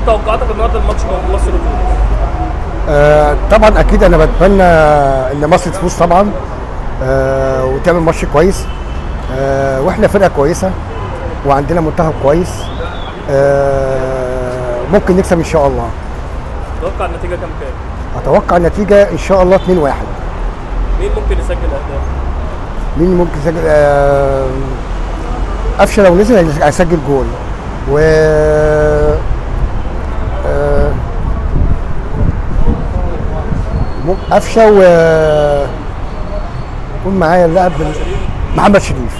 توقعاتك النهارده الماتش مع مصر وتونس آه طبعا اكيد انا بتمنى ان مصر تفوز طبعا آه وتعمل ماتش كويس آه واحنا فرقه كويسه وعندنا منتخب كويس آه ممكن نكسب ان شاء الله توقع النتيجه كام كام اتوقع النتيجه ان شاء الله 2-1 مين ممكن يسجل اهداف مين ممكن يسجل آه قفشه لو نزل هيسجل جول و آه مم- قفشه و يكون معايا اللاعب بال- محمد شريف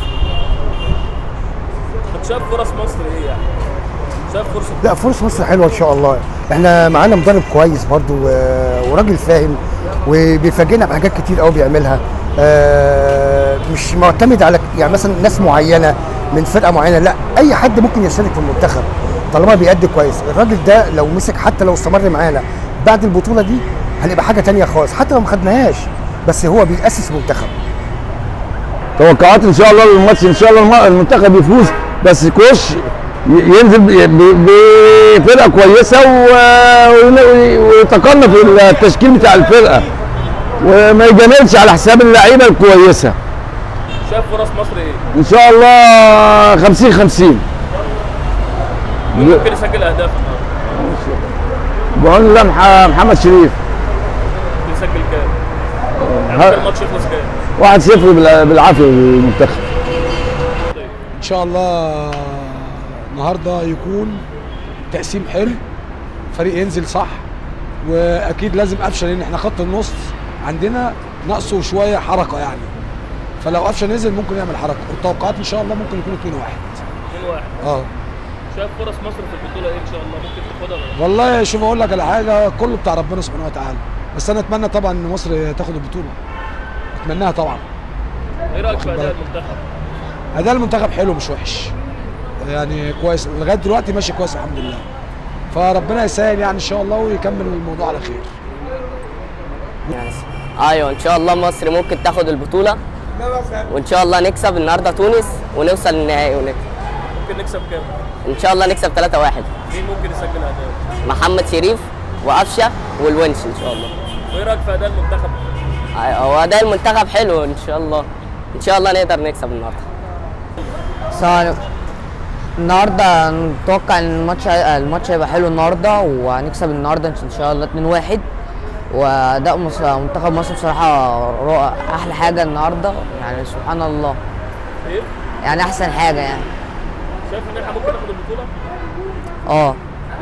انت شايف فرص مصر ايه يعني شايف فرصه لا فرص مصر حلوه ان شاء الله احنا معانا مدرب كويس برضو و- وراجل فاهم وبيفاجئنا بحاجات كتير قوي بيعملها آه، مش معتمد على يعني مثلا ناس معينه من فرقه معينه لا اي حد ممكن يشارك في المنتخب طالما بيأدي كويس الراجل ده لو مسك حتى لو استمر معانا بعد البطوله دي هنبقى حاجه تانية خالص حتى لو ما خدناهاش بس هو بيأسس منتخب توقعات ان شاء الله الماتش ان شاء الله الم- المنتخب يفوز بس كوش ي- ينزل ب- ب- بفرقه كويسه و- ون- ويتقن في التشكيل بتاع الفرقه وما يجاملش على حساب اللعيبه الكويسه شايف فرص مصر ايه ان شاء الله 50 50 مين ممكن يسجل اهداف النهارده بقول له مح- محمد شريف ممكن يسجل كام يعني ها- ممكن الماتش يخلص كام 1-0 بالع- بالعافيه للمنتخب ان شاء الله النهارده يكون تقسيم حلو فريق ينزل صح واكيد لازم قفشه لان احنا خط النص عندنا ناقصه شويه حركه يعني فلو قفشه نزل ممكن يعمل حركه والتوقعات ان شاء الله ممكن يكون 2 1 2 1 اه شايف فرص مصر في البطوله ايه ان شاء الله ممكن تاخدها ولا لا؟ والله شوف اقول لك على حاجه كله بتاع ربنا سبحانه وتعالى بس انا اتمنى طبعا ان مصر تاخد البطوله اتمناها طبعا ايه رايك في واخد اداء بالك. المنتخب اداء المنتخب حلو مش وحش يعني كويس لغايه دلوقتي ماشي كويس الحمد لله فربنا يسهل يعني ان شاء الله ويكمل الموضوع على خير ايوه ان شاء الله مصر ممكن تاخد البطوله وان شاء الله نكسب النهارده تونس ونوصل للنهائي ونكسب ممكن نكسب كام ان شاء الله نكسب 3-1 مين ممكن يسجل اهداف محمد شريف وقفشه والونش ان شاء الله وايه رايك في اداء المنتخب أيوة، هو اداء المنتخب حلو ان شاء الله ان شاء الله نقدر نكسب النهارده السلام عليكم النهارده نتوقع ان الماتش هي- الماتش هيبقى حلو النهارده وهنكسب النهارده ان شاء الله 2-1 واداء مصر منتخب مصر بصراحه رائع احلى حاجه النهارده يعني سبحان الله ايه يعني احسن حاجه يعني شايف ان احنا ممكن ناخد البطوله اه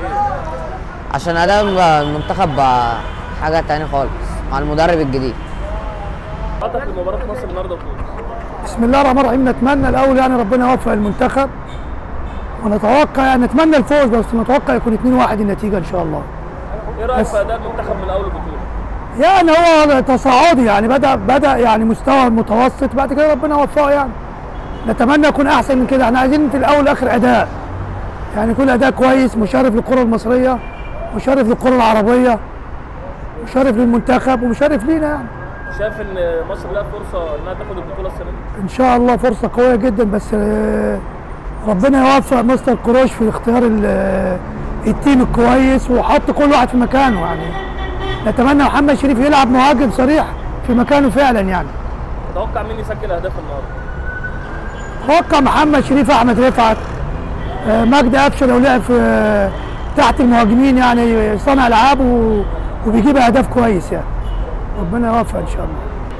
عشان اداء المنتخب بقى حاجه تانية خالص مع المدرب الجديد توقعاتك لمباراه مصر النهارده وتونس بسم الله الرحمن الرحيم نتمنى الاول يعني ربنا يوفق المنتخب ونتوقع يعني نتمنى الفوز بس نتوقع يكون 2-1 النتيجه ان شاء الله ايه رايك بس- في اداء المنتخب من اول البطوله يعني هو تصاعدي يعني بدا بدا يعني مستوى متوسط بعد كده ربنا يوفقه يعني نتمنى يكون احسن من كده احنا عايزين في الاول والاخر اداء يعني يكون اداء كويس مشرف للكره المصريه مشرف للكره العربيه مشرف للمنتخب ومشرف لينا يعني شايف ان مصر لها فرصه انها تاخد البطوله السنه دي ان شاء الله فرصه قويه جدا بس آه، ربنا يوفق مستر كروش في اختيار ال- آه، التيم الكويس وحط كل واحد في مكانه يعني نتمنى محمد شريف يلعب مهاجم صريح في مكانه فعلا يعني تتوقع مين يسجل اهداف النهارده اتوقع محمد شريف احمد رفعت آه، مجدي قفشه لو لعب في آه، تحت المهاجمين يعني صانع العاب و- وبيجيب اهداف كويس يعني ربنا يوفق ان شاء الله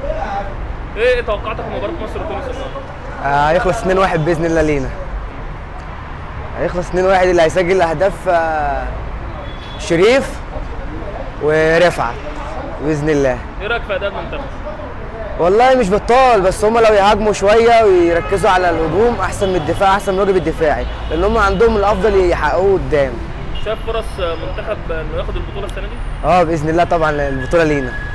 ايه توقعاتك لمباراه مصر وتونس النهارده هيخلص 2-1 باذن الله لينا هيخلص 2-1 اللي هيسجل اهداف آه، شريف ورفعت باذن الله ايه رايك في اداء المنتخب والله مش بطال بس هم لو يهاجموا شويه ويركزوا على الهجوم احسن من الدفاع احسن من الواجب الدفاعي لان هم عندهم الافضل يحققوه قدام شايف فرص منتخب انه ياخد البطوله السنه دي اه باذن الله طبعا البطوله لينا